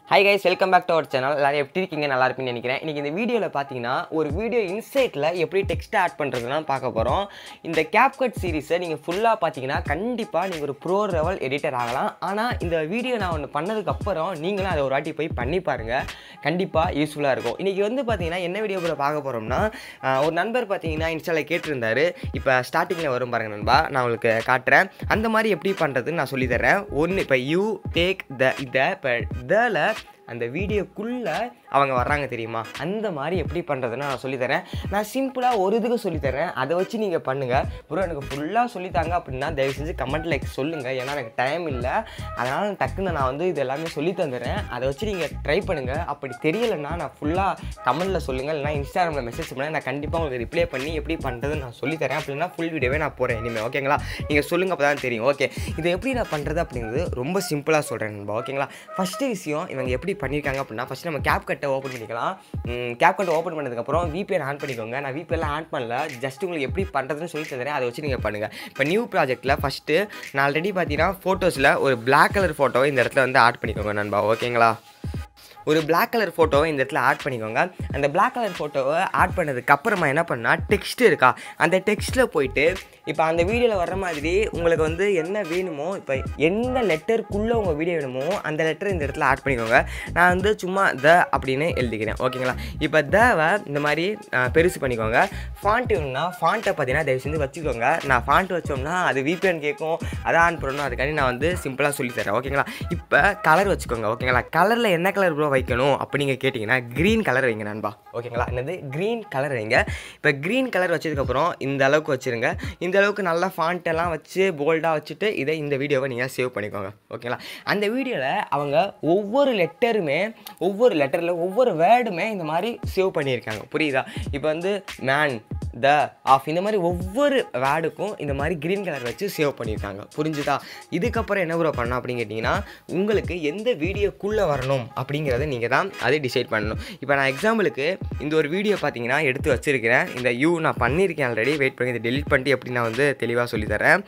high guys welcome back to our channel எல்லாரும் எப்படி இருக்கீங்க நல்லா இருப்பீங்கன்னு நினைக்கிறேன் இன்றைக்கி இந்த வீடியோவில் பார்த்தீங்கன்னா ஒரு வீடியோ இன்சைட்டில் எப்படி டெக்ஸ்ட் ஆட் பண்ணுறதுனா பார்க்க போகிறோம் இந்த கேப்கட் சீரிஸை நீங்கள் ஃபுல்லாக பார்த்தீங்கன்னா கண்டிப்பாக நீங்கள் ஒரு ப்ரோ லெவல் எடிட்டர் ஆகலாம் ஆனால் இந்த வீடியோ நான் ஒன்று பண்ணதுக்கப்புறம் நீங்களும் அதை ஒரு வாட்டி போய் பண்ணி பாருங்கள் கண்டிப்பாக யூஸ்ஃபுல்லாக இருக்கும் இன்றைக்கி வந்து பார்த்தீங்கன்னா என்ன வீடியோ கூட பார்க்க போகிறோம்னா ஆஹ், ஒரு நண்பர் பார்த்தீங்கன்னா இன்ஸ்டாவில் கேட்டிருந்தாரு இப்போ ஸ்டார்டிங்கில் வரும் பாருங்க நண்பா நான் உங்களுக்கு காட்டுறேன் அந்த மாதிரி எப்படி பண்ணுறதுன்னு நான் சொல்லி தரேன் ஒன்று இப்போ யூ டேக் த இதை இப்போ இதில் அந்த வீடியோக்குள்ளே அவங்க வர்றாங்க தெரியுமா அந்த மாதிரி எப்படி பண்ணுறதுன்னு நான் சொல்லித்தரேன் நான் சிம்பிளாக ஒரு இதுக்கு சொல்லித்தரேன் அதை வச்சு நீங்கள் பண்ணுங்கள் ப்ரோ எனக்கு ஃபுல்லாக சொல்லித்தாங்க அப்படின்னா தயவு செஞ்சு கமெண்ட்டில் சொல்லுங்கள் ஏன்னா எனக்கு டைம் இல்லை அதனால் டக்குன்னு நான் வந்து இது எல்லாமே சொல்லி தந்துடுறேன் அதை வச்சு நீங்கள் ட்ரை பண்ணுங்கள் அப்படி தெரியலைன்னா நான் ஃபுல்லாக கமெண்ட்டில் சொல்லுங்கள் இல்லைனா இன்ஸ்டாகிராமில் மெசேஜ் பண்ணேன் நான் கண்டிப்பாக உங்களுக்கு ரிப்ளை பண்ணி எப்படி பண்ணுறதுன்னு நான் சொல்லித்தரேன் அப்படின்னா ஃபுல் வீடியோவே நான் போகிறேன் இனிமேல் ஓகேங்களா நீங்கள் சொல்லுங்கள் அப்போ தான் தெரியும் ஓகே இதை எப்படி நான் பண்ணுறது அப்படிங்கிறது ரொம்ப சிம்பிளாக சொல்கிறேன் நண்பா ஓகேங்களா ஃபஸ்ட்டு விஷயம் இவங்க எப்படி பண்ணியிருக்காங்க அப்படின்னா ஃபஸ்ட்டு நம்ம கேப் கட்டை ஓப்பன் பண்ணிக்கலாம் கேப் கட்டை ஓப்பன் பண்ணதுக்கப்புறம் VPN ஆன் பண்ணிக்கோங்க நான் VPN ஆன் பண்ணல ஜஸ்ட் உங்களுக்கு எப்படி பண்ணுறதுன்னு சொல்லி தந்துறேன் அதை வச்சு நீங்கள் பண்ணுங்கள் இப்போ நியூ ப்ராஜெக்ட்டில் ஃபஸ்ட்டு நான் ஆல்ரெடி பார்த்தீங்கன்னா ஃபோட்டோஸில் ஒரு Black கலர் ஃபோட்டோவை இந்த இடத்துல வந்து ஆட் பண்ணிக்கோங்க நண்பா ஓகேங்களா ஒரு Black கலர் ஃபோட்டோவை இந்த இடத்துல ஆட் பண்ணிக்கோங்க அந்த Black கலர் ஃபோட்டோவை ஆட் பண்ணதுக்கு அப்புறமா என்ன பண்ணால் டெக்ஸ்ட் இருக்கா அந்த டெக்ஸ்ட்டில் போயிட்டு இப்போ அந்த வீடியோவில் வர்ற மாதிரி உங்களுக்கு வந்து என்ன வேணுமோ இப்போ எந்த லெட்டருக்குள்ளே உங்கள் வீடியோ வேணுமோ அந்த லெட்டர் இந்த இடத்துல ஆட் பண்ணிக்கோங்க நான் வந்து சும்மா த அப்படின்னு எழுதிக்கிறேன் ஓகேங்களா இப்போ தவை இந்த மாதிரி அஹ், பெருசு பண்ணிக்கோங்க ஃபாண்ட் வேணும்னா ஃபாண்ட்டை பார்த்தீங்கன்னா தயவு செஞ்சு வச்சுக்கோங்க நான் ஃபாண்ட் வச்சோம்னா அது VPN கேட்கும் அதை ஆன் பண்ணணும் அதுக்காண்டி நான் வந்து சிம்பிளாக சொல்லித்தரேன் ஓகேங்களா இப்போ கலர் வச்சுக்கோங்க ஓகேங்களா கலரில் என்ன கலர் ப்ரோ வைக்கணும் அப்படிங்க கேட்டிங்கன்னா க்ரீன் கலர் வைங்க நண்பா ஓகேங்களா என்னது க்ரீன் கலர் வைங்க இப்போ க்ரீன் கலர் வச்சதுக்கப்புறம் இந்த அளவுக்கு வச்சுருங்க இந்த அளவுக்கு நல்லா ஃபாண்ட் எல்லாம் வச்சு போல்டாக வச்சுட்டு இதை இந்த வீடியோவை நீங்கள் சேவ் பண்ணிக்கோங்க ஓகேங்களா அந்த வீடியோவில் அவங்க ஒவ்வொரு லெட்டருமே ஒவ்வொரு லெட்டரில் ஒவ்வொரு வேர்டுமே இந்த மாதிரி சேவ் பண்ணியிருக்காங்க புரியுதா இப்போ வந்து மேன் த ஆஃப் இந்த மாதிரி ஒவ்வொரு வேர்டுக்கும் இந்த மாதிரி க்ரீன் கலர் வச்சு சேவ் பண்ணியிருக்காங்க புரிஞ்சுதா இதுக்கப்புறம் என்ன ப்ரோ பண்ணணும் அப்படின்னு கேட்டிங்கன்னா உங்களுக்கு எந்த வீடியோக்குள்ளே வரணும் அப்படிங்கிறத நீங்கள் தான் அதை டிசைட் பண்ணணும் இப்போ நான் எக்ஸாம்பிளுக்கு இந்த ஒரு வீடியோ பார்த்தீங்கன்னா எடுத்து வச்சிருக்கிறேன் இந்த யூ நான் பண்ணியிருக்கேன் ஆல்ரெடி வெயிட் பண்ணி இதை டெலிட் பண்ணிட்டு எப்படி நான் வந்து தெளிவாக சொல்லித்தரேன்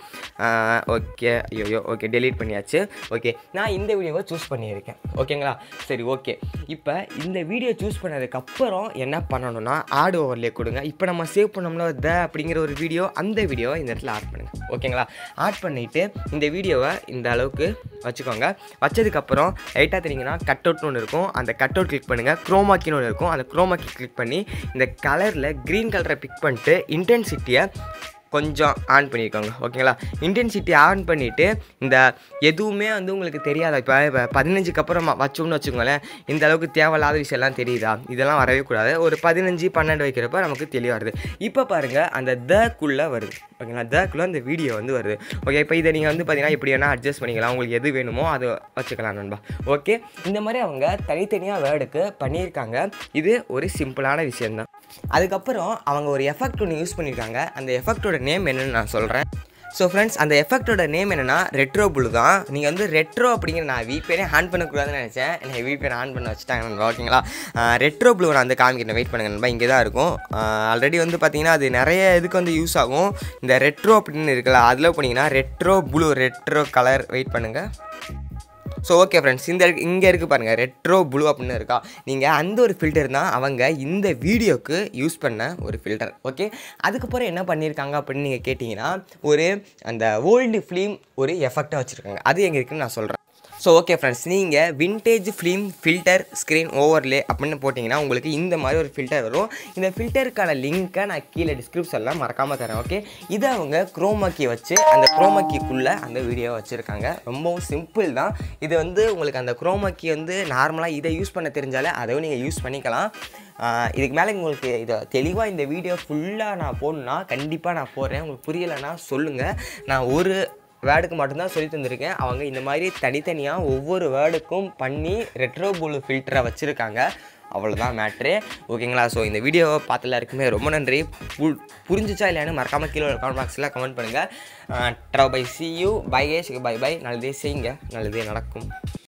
ஓகே ஐயோ ஓகே டெலீட் பண்ணியாச்சு ஓகே நான் இந்த வீடியோவை சூஸ் பண்ணியிருக்கேன் ஓகேங்களா சரி ஓகே இப்போ இந்த வீடியோ சூஸ் பண்ணதுக்கப்புறம் என்ன பண்ணணும்னா ஆடு ஓவர்லே கொடுங்க இப்போ நம்ம சேவ் பண்ணோம்னா த அப்படிங்கிற ஒரு வீடியோ அந்த வீடியோவை இந்த இடத்துல ஆட் பண்ணுங்கள் ஓகேங்களா ஆட் பண்ணிவிட்டு இந்த வீடியோவை இந்த அளவுக்கு வச்சுக்கோங்க வச்சதுக்கப்புறம் லைட்டாக தெரியுங்கன்னா கட் அவுட்னு ஒன்று இருக்கும் அந்த கட் அவுட் கிளிக் பண்ணுங்கள் க்ரோமாக்கின்னு ஒன்று இருக்கும் அந்த க்ரோமாக்கி கிளிக் பண்ணி இந்த கலரில் க்ரீன் கலரை பிக் பண்ணிட்டு இன்டென்சிட்டியை கொஞ்சம் ஆன் பண்ணியிருக்கோங்க ஓகேங்களா இன்டென்சிட்டி ஆன் பண்ணிவிட்டு இந்த எதுவுமே வந்து உங்களுக்கு தெரியாத இப்போ இப்போ பதினஞ்சுக்கு அப்புறம் வச்சோம்னு வச்சுக்கோங்களேன் இந்த அளவுக்கு தேவையில்லாத விஷயம்லாம் தெரியுதா இதெல்லாம் வரவே கூடாது ஒரு பதினஞ்சு பன்னெண்டு வைக்கிறப்ப நமக்கு தெளிவாக வருது இப்போ பாருங்கள் அந்த தக்குள்ளே வருது ஓகேங்களா தக்குள்ளே அந்த வீடியோ வந்து வருது ஓகே இப்போ இதை நீங்கள் வந்து பார்த்தீங்கன்னா இப்படி வேணால் அட்ஜஸ்ட் பண்ணிக்கலாம் உங்களுக்கு எது வேணுமோ அதை வச்சுக்கலாம் நண்பா ஓகே இந்த மாதிரி அவங்க தனித்தனியாக வேர்டுக்கு பண்ணியிருக்காங்க இது ஒரு சிம்பிளான விஷயம்தான் அதுக்கப்புறம் அவங்க ஒரு எஃபெக்ட் ஒன்று யூஸ் பண்ணியிருக்காங்க அந்த எஃபெக்டோட நேம் என்னன்னு நான் சொல்கிறேன் ஸோ ஃப்ரெண்ட்ஸ் அந்த எஃபெக்டோட நேம் என்னென்னா ரெட்ரோ புளு தான் நீங்கள் வந்து ரெட்ரோ அப்படிங்கிற நான் விபிஎனே ஆன் பண்ணக்கூடாதுன்னு நினச்சேன் எனக்கு விபிஎன் ஆன் பண்ண வச்சுட்டாங்க நண்பா ஓகேங்களா ரெட்ரோ ப்ளூ நான் வந்து காமிக்கிறேன் வெயிட் பண்ணுங்க நண்பா இங்கே தான் இருக்கும் ஆல்ரெடி வந்து பார்த்தீங்கன்னா அது நிறைய இதுக்கு வந்து யூஸ் ஆகும் இந்த ரெட்ரோ அப்படின்னு இருக்குல்ல அதில் போனீங்கன்னா retro blue retro colour wait பண்ணுங்கள் ஸோ ஓகே ஃப்ரெண்ட்ஸ் இந்த இருக்கு இங்கே இருக்குது பாருங்கள் ரெட்ரோ ப்ளூ அப்படின்னு இருக்கா நீங்கள் அந்த ஒரு ஃபில்டர் தான் அவங்க இந்த வீடியோக்கு யூஸ் பண்ண ஒரு ஃபில்டர் ஓகே அதுக்கப்புறம் என்ன பண்ணியிருக்காங்க அப்படின்னு நீங்கள் கேட்டிங்கன்னா ஒரு அந்த ஓல்டு ஃபிலிம் ஒரு எஃபெக்டாக வச்சுருக்காங்க அது எங்கே இருக்குன்னு நான் சொல்கிறேன் ஸோ ஓகே ஃப்ரெண்ட்ஸ் நீங்கள் vintage film filter screen overlay அப்படின்னு போட்டிங்கன்னா உங்களுக்கு இந்த மாதிரி ஒரு ஃபில்டர் வரும் இந்த ஃபில்டருக்கான லிங்க்கை நான் கீழே டிஸ்கிரிப்ஷனில் மறக்காமல் தரேன் ஓகே இதை அவங்க குரோமாக்கி வச்சு அந்த குரோமாக்கிக்குள்ளே அந்த வீடியோ வச்சுருக்காங்க ரொம்பவும் சிம்பிள் தான் இது வந்து உங்களுக்கு அந்த குரோமாக்கி வந்து நார்மலாக இதை யூஸ் பண்ண தெரிஞ்சாலே அதையும் நீங்கள் யூஸ் பண்ணிக்கலாம் ஆஹ் இதுக்கு மேலே உங்களுக்கு இதை தெளிவாக இந்த வீடியோ ஃபுல்லாக நான் போடணுன்னா கண்டிப்பாக நான் போடுறேன் உங்களுக்கு புரியலைன்னா சொல்லுங்கள் நான் ஒரு வேர்டுக்கு மட்டும்தான் சொல்லி தந்திருக்கேன் அவங்க இந்த மாதிரி தனித்தனியாக ஒவ்வொரு வேர்டுக்கும் பண்ணி ரெட்ரோ பூலு ஃபில்டரை வச்சுருக்காங்க அவ்வளோதான் மேட்ரு ஓகேங்களா ஸோ இந்த வீடியோவை பார்த்த எல்லாருக்குமே ரொம்ப நன்றி பு புரிஞ்சிச்சா இல்லையான்னு மறக்காமல் கீழே கமெண்ட் பாக்ஸில் கமெண்ட் பண்ணுங்கள் ட்ரவ் பை சி யூ பை ஏ பை பை நல்லதே செய்யுங்க நல்லதே நடக்கும்